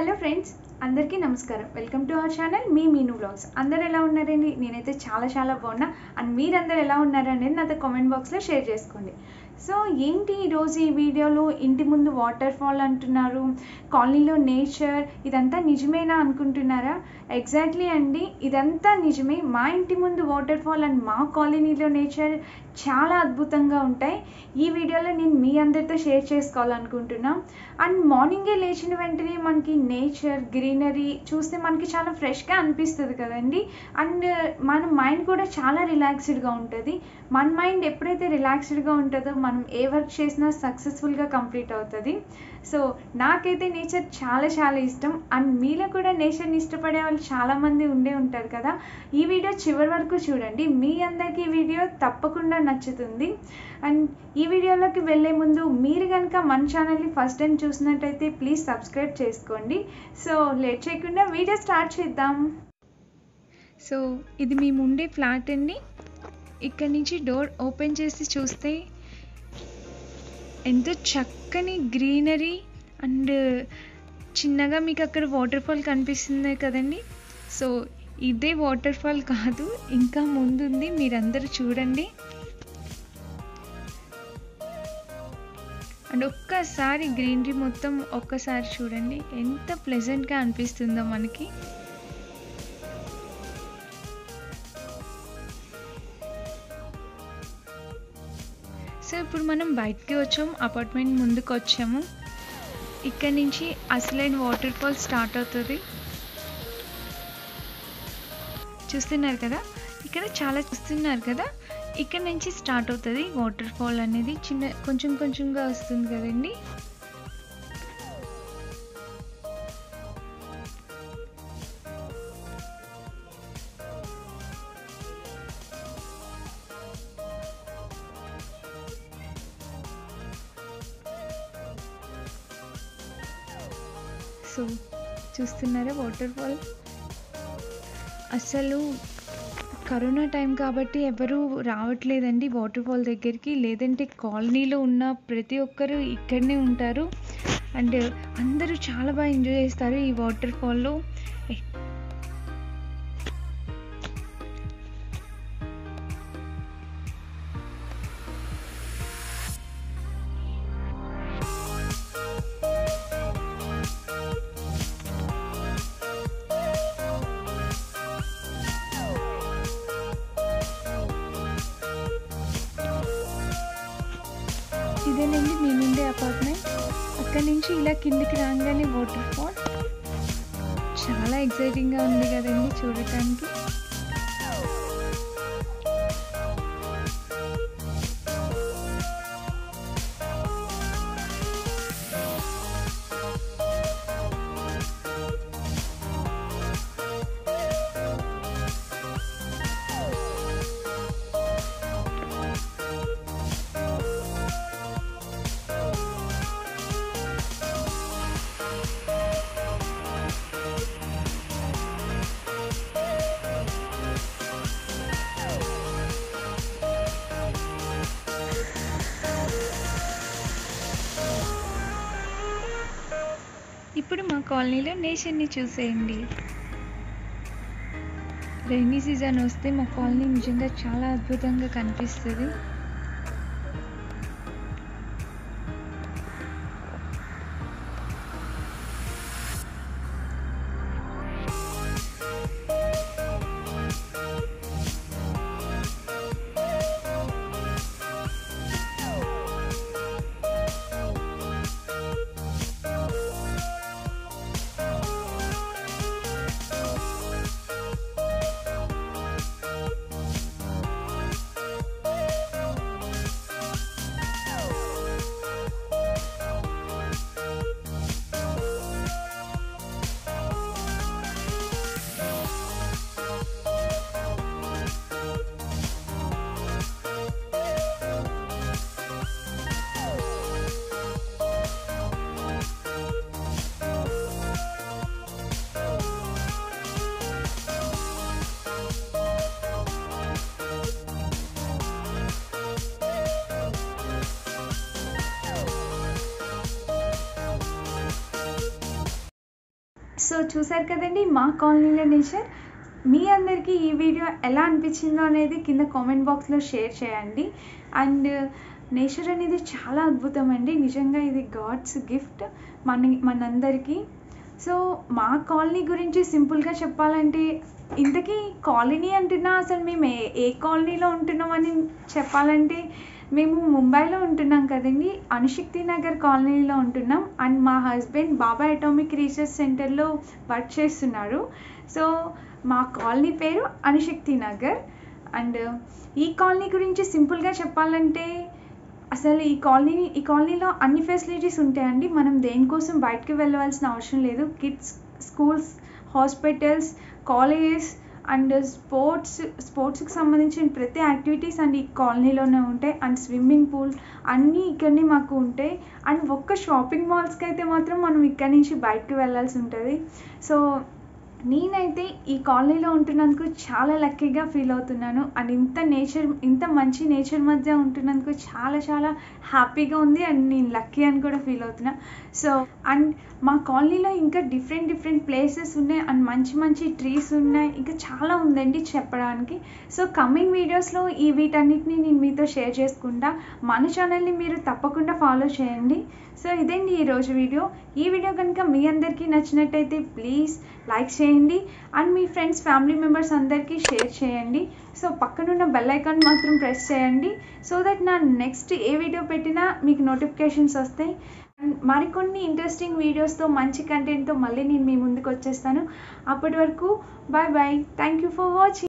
hello friends అందరికీ నమస్కారం welcome to our channel మీ మీను బ్లాగ్స్ అందరు ఎలా ఉన్నారండి నేనైతే చాలా చాలా బాగున్నా అండ్ మీరందరూ ఎలా ఉన్నారు అనేది నాతో కామెంట్ బాక్స్లో షేర్ చేసుకోండి సో ఏంటి ఈరోజు ఈ వీడియోలో ఇంటి ముందు వాటర్ ఫాల్ అంటున్నారు కాలనీలో నేచర్ ఇదంతా నిజమేనా అనుకుంటున్నారా ఎగ్జాక్ట్లీ అండి ఇదంతా నిజమే మా ఇంటి ముందు వాటర్ ఫాల్ అండ్ మా కాలనీలో నేచర్ చాలా అద్భుతంగా ఉంటాయి ఈ వీడియోలో నేను మీ అందరితో షేర్ చేసుకోవాలనుకుంటున్నా అండ్ మార్నింగే లేచిన వెంటనే మనకి నేచర్ గ్రీనరీ చూస్తే మనకి చాలా ఫ్రెష్గా అనిపిస్తుంది కదండి అండ్ మన మైండ్ కూడా చాలా రిలాక్స్డ్గా ఉంటుంది మన మైండ్ ఎప్పుడైతే రిలాక్స్డ్గా ఉంటుందో మనం ఏ వర్క్ చేసినా సక్సెస్ఫుల్గా కంప్లీట్ అవుతుంది సో నాకైతే నేచర్ చాలా చాలా ఇష్టం అండ్ మీలో కూడా నేచర్ని ఇష్టపడే వాళ్ళు చాలామంది ఉండే ఉంటారు కదా ఈ వీడియో చివరి వరకు చూడండి మీ అందరికీ ఈ వీడియో తప్పకుండా నచ్చుతుంది అండ్ ఈ వీడియోలోకి వెళ్ళే ముందు మీరు కనుక మన ఛానల్ని ఫస్ట్ టైం చూసినట్టయితే ప్లీజ్ సబ్స్క్రైబ్ చేసుకోండి సో లేట్ చేయకుండా వీడియో స్టార్ట్ చేద్దాం సో ఇది మేము ఉండే ఫ్లాట్ అండి ఇక్కడ నుంచి డోర్ ఓపెన్ చేసి చూస్తే ఎంతో చక్కని గ్రీనరీ అండ్ చిన్నగా మీకు అక్కడ వాటర్ ఫాల్ కనిపిస్తుంది కదండి సో ఇదే వాటర్ ఫాల్ కాదు ఇంకా ముందుంది మీరందరూ చూడండి అండ్ ఒక్కసారి గ్రీనరీ మొత్తం ఒక్కసారి చూడండి ఎంత ప్లెజెంట్గా అనిపిస్తుందో మనకి సో ఇప్పుడు మనం బయటికి వచ్చాం అపార్ట్మెంట్ ముందుకు వచ్చాము ఇక్కడ నుంచి అసలైన వాటర్ ఫాల్ స్టార్ట్ అవుతుంది చూస్తున్నారు కదా ఇక్కడ చాలా చూస్తున్నారు కదా ఇక్కడ నుంచి స్టార్ట్ అవుతుంది వాటర్ ఫాల్ అనేది చిన్న కొంచెం కొంచెంగా వస్తుంది కదండి సో చూస్తున్నారా వాటర్ ఫాల్ అసలు కరోనా టైం కాబట్టి ఎవరు రావట్లేదండి వాటర్ ఫాల్ దగ్గరికి లేదంటే కాలనీలో ఉన్న ప్రతి ఒక్కరు ఇక్కడనే ఉంటారు అండ్ అందరూ చాలా బాగా ఎంజాయ్ చేస్తారు ఈ వాటర్ ఫాల్లో ఇదేనండి మేముండే అపార్ట్మెంట్ అక్కడి నుంచి ఇలా కిందికి రాగానే వాటర్ ఫాల్ చాలా ఎక్సైటింగ్గా ఉంది కదండి చూడటానికి ఇప్పుడు మా కాలనీలో నేచర్ని చూసేయండి రైనీ సీజన్ వస్తే మా కాలనీ నిజంగా చాలా అద్భుతంగా కనిపిస్తుంది సో చూసారు కదండి మా కాలనీలో నేచర్ మీ అందరికీ ఈ వీడియో ఎలా అనిపించిందో అనేది కింద కామెంట్ బాక్స్లో షేర్ చేయండి అండ్ నేచర్ అనేది చాలా అద్భుతం అండి నిజంగా ఇది గాడ్స్ గిఫ్ట్ మన మనందరికీ సో మా కాలనీ గురించి సింపుల్గా చెప్పాలంటే ఇంతకీ కాలనీ అంటున్నా అసలు మేము ఏ ఏ కాలనీలో ఉంటున్నామని చెప్పాలంటే మేము ముంబైలో ఉంటున్నాం కదండి అనుశక్తి నగర్ కాలనీలో ఉంటున్నాం అండ్ మా హస్బెండ్ బాబా అటామిక్ రీసెర్చ్ సెంటర్లో వర్క్ చేస్తున్నారు సో మా కాలనీ పేరు అనుశక్తి నగర్ అండ్ ఈ కాలనీ గురించి సింపుల్గా చెప్పాలంటే అసలు ఈ కాలనీ ఈ కాలనీలో అన్ని ఫెసిలిటీస్ ఉంటాయండి మనం దేనికోసం బయటకు వెళ్ళవలసిన అవసరం లేదు kids schools hospitals colleges and sports స్పోర్ట్స్కి సంబంధించిన ప్రతి యాక్టివిటీస్ అండ్ ఈ కాలనీలోనే ఉంటాయి అండ్ స్విమ్మింగ్ పూల్ అన్నీ ఇక్కడనే మాకు ఉంటాయి అండ్ ఒక్క షాపింగ్ మాల్స్కి అయితే మాత్రం మనం ఇక్కడ నుంచి బయటకు వెళ్ళాల్సి ఉంటుంది సో నేనైతే ఈ కాలనీలో ఉంటున్నందుకు చాలా లక్కీగా ఫీల్ అవుతున్నాను అండ్ ఇంత నేచర్ ఇంత మంచి నేచర్ మధ్య ఉంటున్నందుకు చాలా చాలా హ్యాపీగా ఉంది అండ్ నేను లక్కీ అని కూడా ఫీల్ అవుతున్నా సో అండ్ మా కాలనీలో ఇంకా డిఫరెంట్ డిఫరెంట్ ప్లేసెస్ ఉన్నాయి అండ్ మంచి మంచి ట్రీస్ ఉన్నాయి ఇంకా చాలా ఉందండి చెప్పడానికి సో కమింగ్ వీడియోస్లో ఈ వీటన్నిటిని నేను మీతో షేర్ చేసుకుంటా మన ఛానల్ని మీరు తప్పకుండా ఫాలో చేయండి సో ఇదండి ఈరోజు వీడియో ఈ వీడియో కనుక మీ అందరికీ నచ్చినట్టయితే ప్లీజ్ లైక్ చేయండి అండ్ మీ ఫ్రెండ్స్ ఫ్యామిలీ మెంబర్స్ అందరికీ షేర్ చేయండి సో పక్కనున్న బెల్ ఐకాన్ మాత్రం ప్రెస్ చేయండి సో దట్ నా నెక్స్ట్ ఏ వీడియో పెట్టినా మీకు నోటిఫికేషన్స్ వస్తాయి అండ్ మరికొన్ని ఇంట్రెస్టింగ్ వీడియోస్తో మంచి కంటెంట్తో మళ్ళీ నేను మీ ముందుకు వచ్చేస్తాను అప్పటి వరకు bye bye thank you for watching